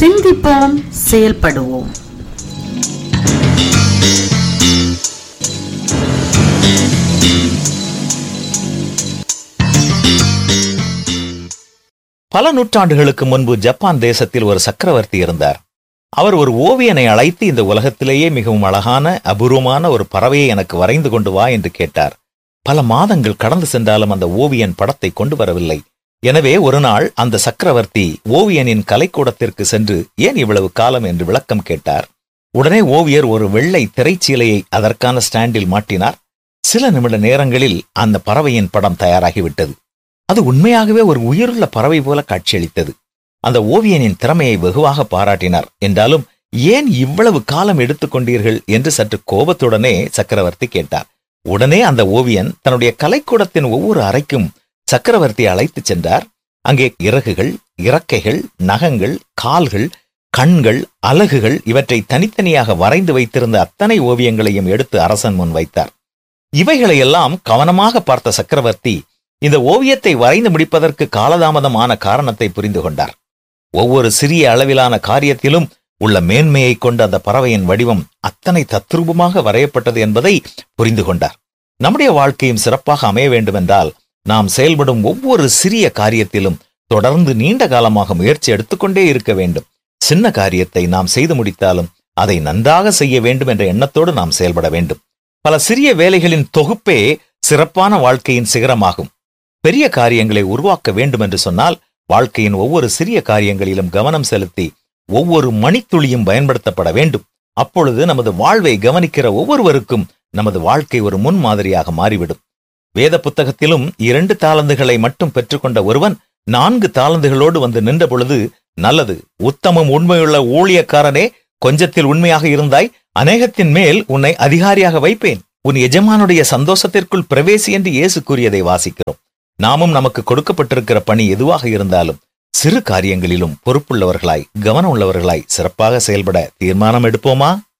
சிந்திப்போம் செயல்படுவோம் பல நூற்றாண்டுகளுக்கு முன்பு ஜப்பான் தேசத்தில் ஒரு சக்கரவர்த்தி இருந்தார் அவர் ஒரு ஓவியனை அழைத்து இந்த உலகத்திலேயே மிகவும் அழகான அபூர்வமான ஒரு பறவையை எனக்கு வரைந்து கொண்டு வா என்று கேட்டார் பல மாதங்கள் கடந்து சென்றாலும் அந்த ஓவியன் படத்தை கொண்டு வரவில்லை எனவே ஒரு நாள் அந்த சக்கரவர்த்தி ஓவியனின் கலைக்கூடத்திற்கு சென்று ஏன் இவ்வளவு காலம் என்று விளக்கம் கேட்டார் உடனே ஓவியர் ஒரு வெள்ளை திரைச்சீலையை அதற்கான ஸ்டாண்டில் மாட்டினார் சில நிமிட நேரங்களில் அந்த பறவையின் படம் தயாராகிவிட்டது அது உண்மையாகவே ஒரு உயிருள்ள பறவை போல காட்சியளித்தது அந்த ஓவியனின் திறமையை வெகுவாக பாராட்டினார் என்றாலும் ஏன் இவ்வளவு காலம் எடுத்துக்கொண்டீர்கள் என்று சற்று கோபத்துடனே சக்கரவர்த்தி கேட்டார் உடனே அந்த ஓவியன் தன்னுடைய கலைக்கூடத்தின் ஒவ்வொரு அறைக்கும் சக்கரவர்த்தி அழைத்துச் சென்றார் அங்கே இறகுகள் இறக்கைகள் நகங்கள் கால்கள் கண்கள் அலகுகள் இவற்றை தனித்தனியாக வரைந்து வைத்திருந்த அத்தனை ஓவியங்களையும் எடுத்து அரசன் முன் வைத்தார் இவைகளையெல்லாம் கவனமாக பார்த்த சக்கரவர்த்தி இந்த ஓவியத்தை வரைந்து முடிப்பதற்கு காலதாமதமான காரணத்தை புரிந்து கொண்டார் ஒவ்வொரு சிறிய அளவிலான காரியத்திலும் உள்ள மேன்மையை கொண்ட அந்த பறவையின் வடிவம் அத்தனை தத்ரூபமாக வரையப்பட்டது என்பதை புரிந்து கொண்டார் நம்முடைய வாழ்க்கையும் சிறப்பாக அமைய வேண்டுமென்றால் நாம் செயல்படும் ஒவ்வொரு சிறிய காரியத்திலும் தொடர்ந்து நீண்ட காலமாக முயற்சி எடுத்துக்கொண்டே இருக்க வேண்டும் சின்ன காரியத்தை நாம் செய்து முடித்தாலும் அதை நன்றாக செய்ய வேண்டும் என்ற எண்ணத்தோடு நாம் செயல்பட வேண்டும் பல சிறிய வேலைகளின் தொகுப்பே சிறப்பான வாழ்க்கையின் சிகரமாகும் பெரிய காரியங்களை உருவாக்க வேண்டும் என்று சொன்னால் வாழ்க்கையின் ஒவ்வொரு சிறிய காரியங்களிலும் கவனம் செலுத்தி ஒவ்வொரு மணித்துளியும் பயன்படுத்தப்பட வேண்டும் அப்பொழுது நமது வாழ்வை கவனிக்கிற ஒவ்வொருவருக்கும் நமது வாழ்க்கை ஒரு முன்மாதிரியாக மாறிவிடும் வேத புத்தகத்திலும் இரண்டு தாளந்துகளை மட்டும் பெற்றுக்கொண்ட ஒருவன் நான்கு தாளந்துகளோடு வந்து நின்ற பொழுது நல்லது உத்தமம் உண்மையுள்ள ஊழியக்காரனே கொஞ்சத்தில் உண்மையாக இருந்தாய் அநேகத்தின் மேல் உன்னை அதிகாரியாக வைப்பேன் உன் எஜமானுடைய சந்தோஷத்திற்குள் பிரவேசி என்று இயேசு கூறியதை வாசிக்கிறோம் நாமும் நமக்கு கொடுக்கப்பட்டிருக்கிற பணி எதுவாக இருந்தாலும் சிறு காரியங்களிலும் பொறுப்புள்ளவர்களாய் கவனம் உள்ளவர்களாய் சிறப்பாக செயல்பட தீர்மானம் எடுப்போமா